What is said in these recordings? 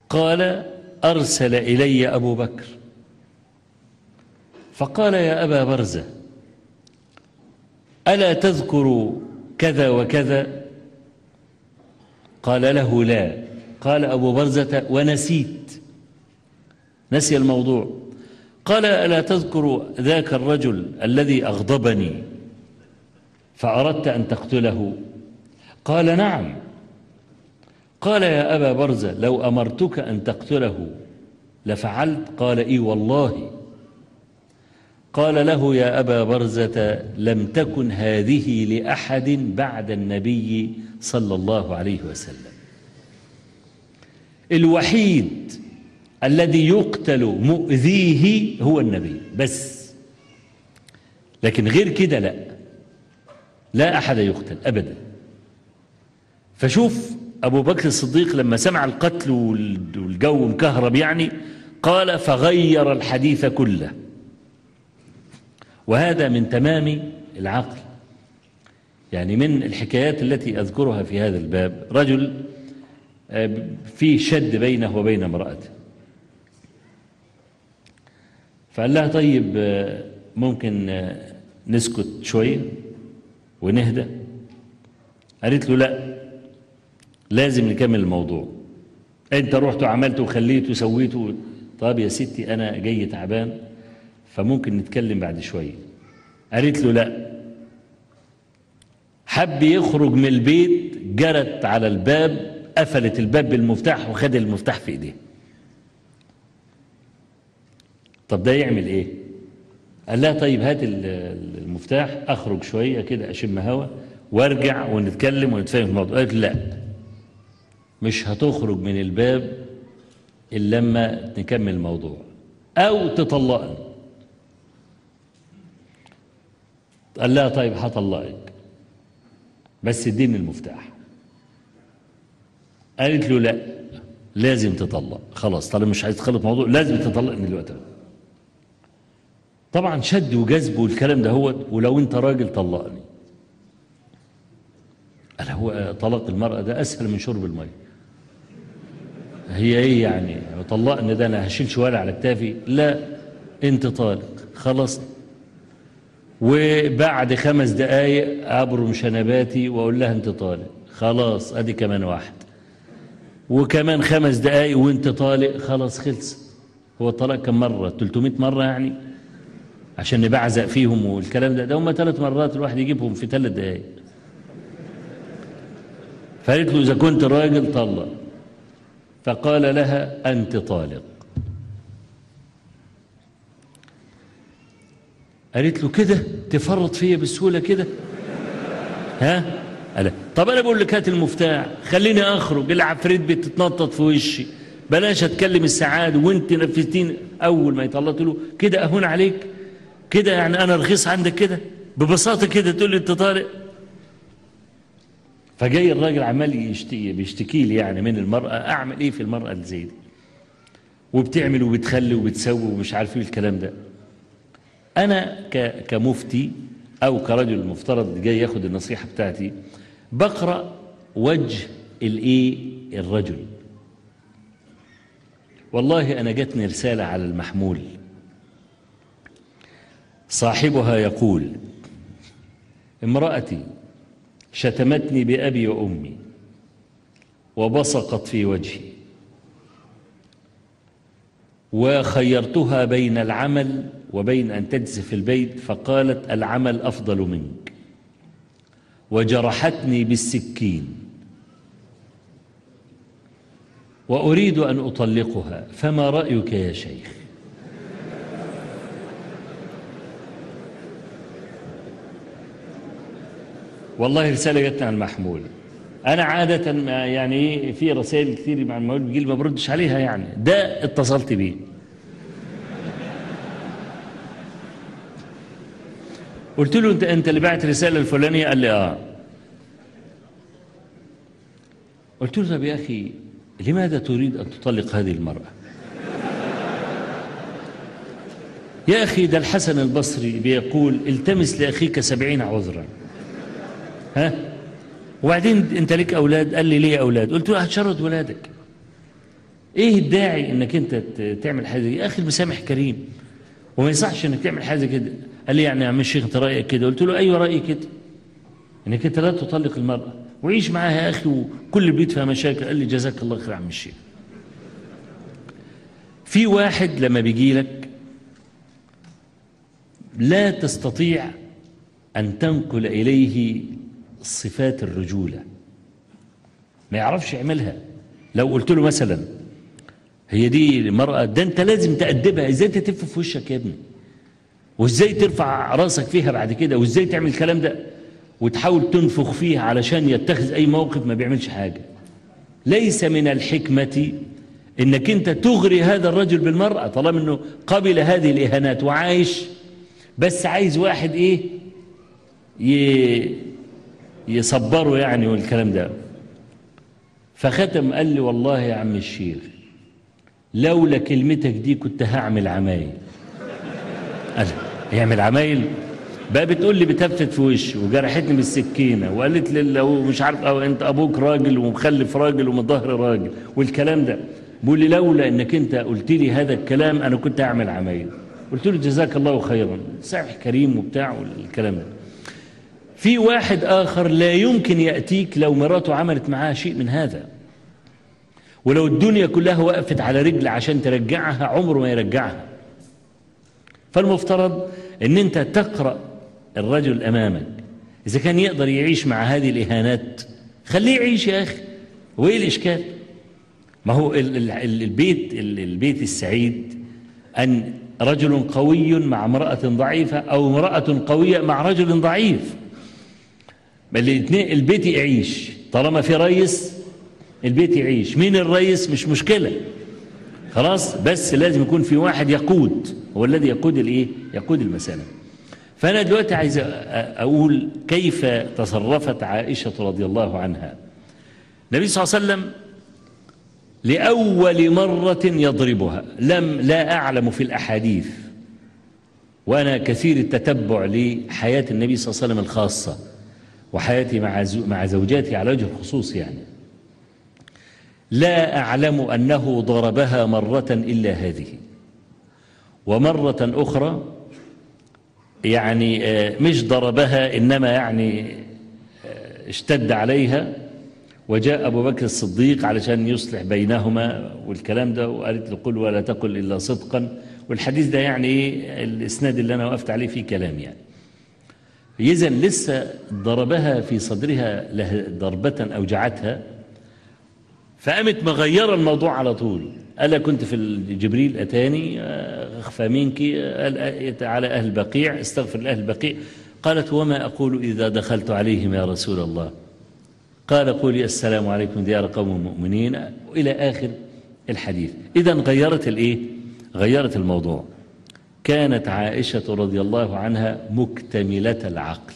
قال أرسل إلي أبو بكر فقال يا أبا برزة ألا تذكر كذا وكذا قال له لا قال أبو برزة ونسيت نسي الموضوع قال ألا تذكر ذاك الرجل الذي أغضبني فأردت أن تقتله قال نعم قال يا أبا برزة لو أمرتك أن تقتله لفعلت قال إي والله قال له يا أبا برزة لم تكن هذه لأحد بعد النبي صلى الله عليه وسلم الوحيد الذي يقتل مؤذيه هو النبي بس لكن غير كده لا لا أحد يقتل أبدا فشوف أبو بكر الصديق لما سمع القتل والجو مكهرب يعني قال فغير الحديث كله وهذا من تمام العقل يعني من الحكايات التي أذكرها في هذا الباب رجل في شد بينه وبين امرأته فقال لها طيب ممكن نسكت شوية ونهدى قالت له لا لازم نكمل الموضوع انت رحت وعملت وخليت وسويت طب يا ستي انا جاي تعبان فممكن نتكلم بعد شوية قالت له لا حب يخرج من البيت جرت على الباب قفلت الباب بالمفتاح وخد المفتاح في ايديه طب ده يعمل ايه قال لها طيب هات المفتاح اخرج شوية كده اشم هوا وارجع ونتكلم ونتفاهم في الموضوع قالت لا مش هتخرج من الباب الا لما نكمل الموضوع او تطلقني قال لها طيب هطلقك بس اديني المفتاح قالت له لا لازم تطلق خلاص طالما مش عايز تخلط موضوع لازم تطلقني دلوقتي طبعا شد وجذب والكلام ده هو ولو انت راجل طلقني قال هو طلاق المرأة ده أسهل من شرب المية هي ايه يعني طلقني ده انا هشيل شوال على كتافي لا انت طالق خلاص وبعد خمس دقايق ابرم شنباتي واقول لها انت طالق خلاص ادي كمان واحد وكمان خمس دقايق وانت طالق خلاص خلص هو الطلاق كم مرة 300 مرة يعني عشان نبعزق فيهم والكلام ده ده هم ثلاث مرات الواحد يجيبهم في ثلاث دقايق فقالت له إذا كنت راجل طلق فقال لها أنت طالق قالت له كده تفرط فيا بسهولة كده ها قال طب أنا بقول لك هات المفتاح خليني أخرج العفريت بتتنطط في وشي بلاش أتكلم السعادة وانت نفذتين أول ما يطلقت له كده أهون عليك كده يعني أنا رخيص عندك كده ببساطة كده تقول لي أنت طارق فجاي الراجل عمال يشتكي بيشتكي لي يعني من المرأة أعمل إيه في المرأة اللي زي دي وبتعمل وبتخلي وبتسوي ومش عارف إيه الكلام ده أنا كمفتي أو كرجل المفترض جاي ياخد النصيحة بتاعتي بقرأ وجه الإيه الرجل والله أنا جاتني رسالة على المحمول صاحبها يقول امرأتي شتمتني بأبي وأمي وبصقت في وجهي وخيرتها بين العمل وبين أن تجلس في البيت فقالت العمل أفضل منك وجرحتني بالسكين وأريد أن أطلقها فما رأيك يا شيخ والله رسالة جاتني على المحمول أنا عادة يعني في رسائل كثير مع المحمول بيجي ما بردش عليها يعني ده اتصلت بيه قلت له انت انت اللي بعت الرساله الفلانيه قال لي اه قلت له طب يا اخي لماذا تريد ان تطلق هذه المراه يا اخي ده الحسن البصري بيقول التمس لاخيك سبعين عذرا ها وبعدين انت لك اولاد قال لي ليه اولاد قلت له هتشرد ولادك ايه الداعي انك انت ت- تعمل حاجه زي- يا اخي المسامح كريم وما يصحش انك تعمل حاجه كده قال لي يعني يا عم الشيخ انت رايك كده قلت له ايوه رايي كده انك انت لا تطلق المراه وعيش معاها يا اخي وكل البيت فيها مشاكل قال لي جزاك الله خير يا عم الشيخ في واحد لما بيجي لك لا تستطيع أن تنقل إليه صفات الرجولة ما يعرفش يعملها لو قلت له مثلا هي دي مرأة ده أنت لازم تأدبها إزاي تتف في وشك يا ابني وإزاي ترفع راسك فيها بعد كده وإزاي تعمل الكلام ده وتحاول تنفخ فيها علشان يتخذ أي موقف ما بيعملش حاجة ليس من الحكمة انك انت تغري هذا الرجل بالمرأة طالما انه قبل هذه الاهانات وعايش بس عايز واحد ايه ي- يصبره يعني والكلام ده فختم قال لي والله يا عم الشيخ لولا كلمتك دي كنت هعمل عمايل قال يعمل عمايل بقى بتقول لي بتفتت في وشي وجرحتني بالسكينه وقالت لي لو مش عارف أو انت ابوك راجل ومخلف راجل ومن ظهر راجل والكلام ده بيقول لي لولا انك انت قلت لي هذا الكلام انا كنت هعمل عمايل قلت له جزاك الله خيرا سامح كريم وبتاع والكلام ده في واحد اخر لا يمكن ياتيك لو مراته عملت معاه شيء من هذا ولو الدنيا كلها وقفت على رجل عشان ترجعها عمره ما يرجعها فالمفترض ان انت تقرأ الرجل امامك اذا كان يقدر يعيش مع هذه الاهانات خليه يعيش يا اخي وايه الاشكال ما هو ال- ال- ال- البيت ال- البيت السعيد ان رجل قوي مع امرأة ضعيفة او امرأة قوية مع رجل ضعيف بل الاثنين البيت يعيش طالما في ريس البيت يعيش مين الريس مش مشكلة خلاص بس لازم يكون في واحد يقود هو الذي يقود الايه يقود المسألة فأنا دلوقتي عايز أ- أقول كيف تصرفت عائشة رضي الله عنها النبي صلى الله عليه وسلم لأول مرة يضربها لم لا أعلم في الأحاديث وأنا كثير التتبع لحياة النبي صلى الله عليه وسلم الخاصة وحياتي مع زو- مع زوجاتي على وجه الخصوص يعني لا أعلم أنه ضربها مرة إلا هذه ومرة أخرى يعني آه، مش ضربها إنما يعني آه، اشتد عليها وجاء أبو بكر الصديق علشان يصلح بينهما والكلام ده وقالت له قل ولا تقل إلا صدقا والحديث ده يعني إيه الإسناد اللي أنا وقفت عليه فيه كلام يعني إذا لسه ضربها في صدرها له- ضربة أوجعتها فقامت مغيرة الموضوع على طول ألا كنت في ال- جبريل أتاني آه، أخفى منك آه، قال آه، على أهل بقيع استغفر لأهل بقيع قالت وما أقول إذا دخلت عليهم يا رسول الله قال قولي السلام عليكم ديار قوم مؤمنين إلى آخر الحديث إذا غيرت الإيه غيرت الموضوع كانت عائشة رضي الله عنها مكتملة العقل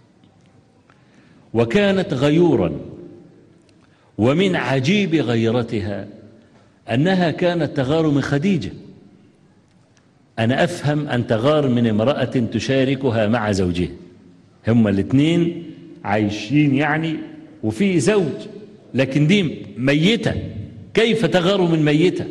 وكانت غيورا ومن عجيب غيرتها أنها كانت تغار من خديجة أنا أفهم أن تغار من امرأة تشاركها مع زوجها هما الاثنين عايشين يعني وفي زوج لكن دي ميتة كيف تغار من ميتة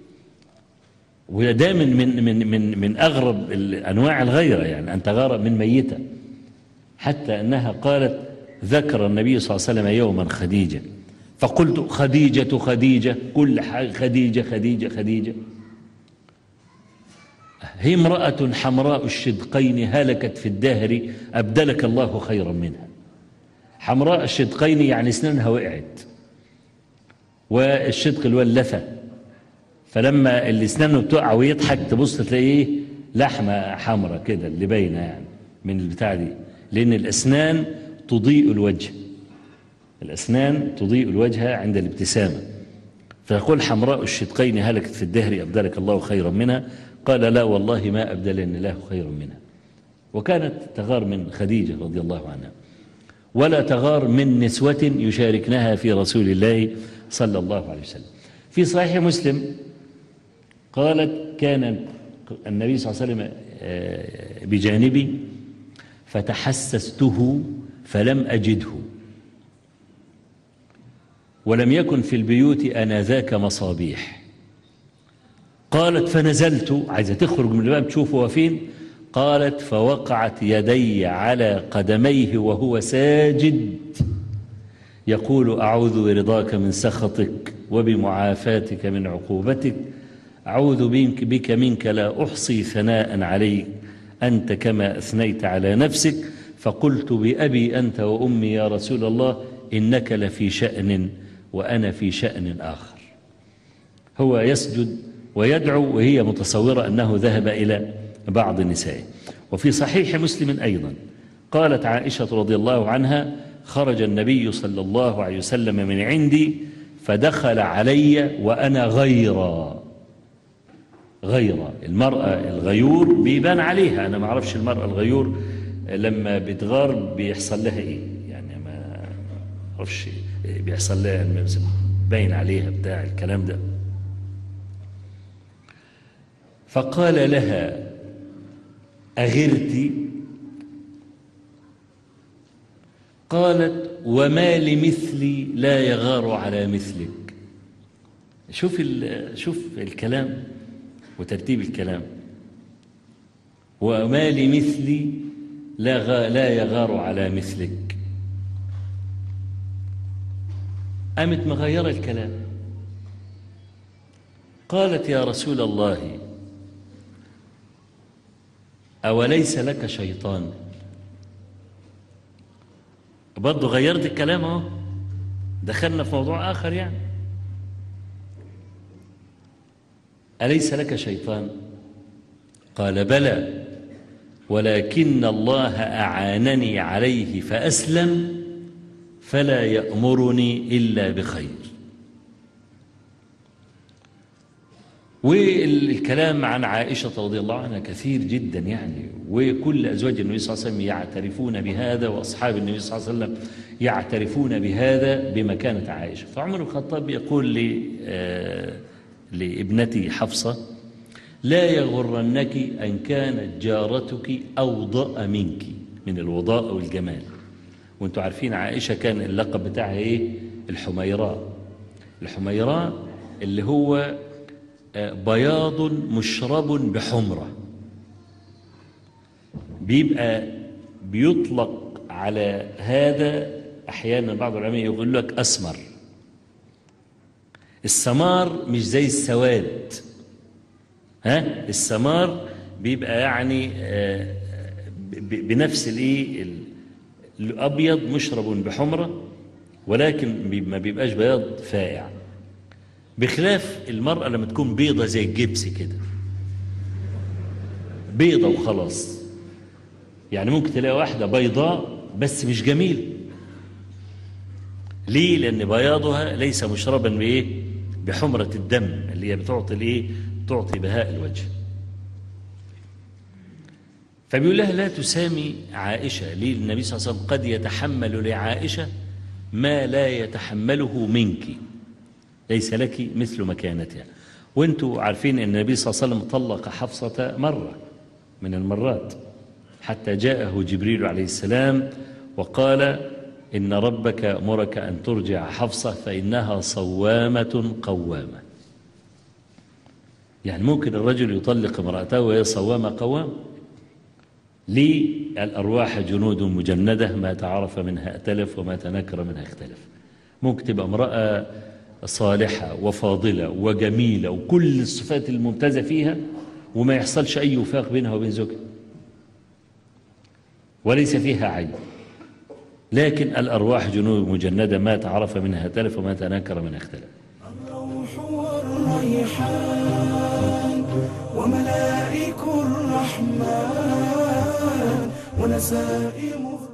وده من من من من من أغرب ال- أنواع الغيرة يعني أن تغار من ميتة حتى أنها قالت ذكر النبي صلى الله عليه وسلم يوما خديجة فقلت خديجة خديجة كل حاجة خديجة خديجة خديجة هي امرأة حمراء الشدقين هلكت في الدهر أبدلك الله خيرا منها حمراء الشدقين يعني اسنانها وقعت والشدق اللي هو اللثة فلما اللي اسنانه بتقع ويضحك تبص تلاقيه لحمة حمراء كده اللي باينة يعني من البتاع دي لأن الأسنان تضيء الوجه الأسنان تضيء الوجه عند الابتسامة فيقول حمراء الشدقين هلكت في الدهر أبدلك الله خيرا منها قال لا والله ما أبدلني الله خيرا منها وكانت تغار من خديجة رضي الله عنها ولا تغار من نسوة يشاركنها في رسول الله صلى الله عليه وسلم في صحيح مسلم قالت كان النبي صلى الله عليه وسلم آه، بجانبي فتحسسته فلم أجده ولم يكن في البيوت آنذاك مصابيح قالت فنزلت عايزة تخرج من الباب تشوف هو فين قالت فوقعت يدي على قدميه وهو ساجد يقول أعوذ برضاك من سخطك وبمعافاتك من عقوبتك أعوذ بك, بك منك لا أحصي ثناء عليك أنت كما أثنيت على نفسك فقلت بأبي أنت وأمي يا رسول الله إنك لفي شأن وأنا في شأن آخر هو يسجد ويدعو وهي متصورة أنه ذهب إلى بعض نسائه وفي صحيح مسلم أيضا قالت عائشة رضي الله عنها خرج النبي صلى الله عليه وسلم من عندي فدخل علي وأنا غيرا غيرا المرأة الغيور بيبان عليها أنا ما أعرفش المرأة الغيور لما بتغار بيحصل لها إيه يعني ما أعرفش بيحصل لها باين عليها بتاع الكلام ده فقال لها أغرت قالت وما لمثلي لا يغار على مثلك شوف شوف الكلام وترتيب الكلام وما لمثلي لا لا يغار على مثلك قامت مغيرة الكلام قالت يا رسول الله أوليس لك شيطان برضه غيرت الكلام اهو دخلنا في موضوع آخر يعني أليس لك شيطان قال بلى ولكن الله أعانني عليه فأسلم فلا يأمرني إلا بخير والكلام عن عائشة رضي الله عنها كثير جدا يعني وكل أزواج النبي صلى الله عليه وسلم يعترفون بهذا وأصحاب النبي صلى الله عليه وسلم يعترفون بهذا بمكانة عائشة فعمر الخطاب يقول لي آه لابنتي حفصة لا يغرنك أن كانت جارتك أوضأ منك من الوضاء والجمال وانتوا عارفين عائشة كان اللقب بتاعها ايه الحميراء الحميراء اللي هو بياض مشرب بحمرة بيبقى بيطلق على هذا أحيانا بعض العلماء يقول لك أسمر السمار مش زي السواد ها السمار بيبقى يعني بنفس الايه الابيض مشرب بحمره ولكن ما بيبقاش بياض فائع بخلاف المرأة لما تكون بيضة زي الجبس كده بيضة وخلاص يعني ممكن تلاقي واحدة بيضاء بس مش جميلة ليه لأن بياضها ليس مشربا بإيه بحمرة الدم اللي هي بتعطي الإيه تعطي بهاء الوجه فبيقول لها لا تسامي عائشة ليه النبي صلى الله عليه وسلم قد يتحمل لعائشة ما لا يتحمله منك ليس لك مثل مكانتها وانتوا عارفين ان النبي صلى الله عليه وسلم طلق حفصة مرة من المرات حتى جاءه جبريل عليه السلام وقال إن ربك أمرك أن ترجع حفصة فإنها صوامة قوامة يعني ممكن الرجل يطلق امرأته وهي صوامة قوامة ليه الأرواح جنود مجندة ما تعرف منها ائتلف وما تنكر منها اختلف ممكن تبقى امرأة صالحة وفاضلة وجميلة وكل الصفات الممتازة فيها وما يحصلش أي وفاق بينها وبين زوجها وليس فيها عيب لكن الأرواح جنود مجندة ما تعرف منها تلف وما تنكر منها اختلف الروح والريحان وملائك الرحمن ونسائم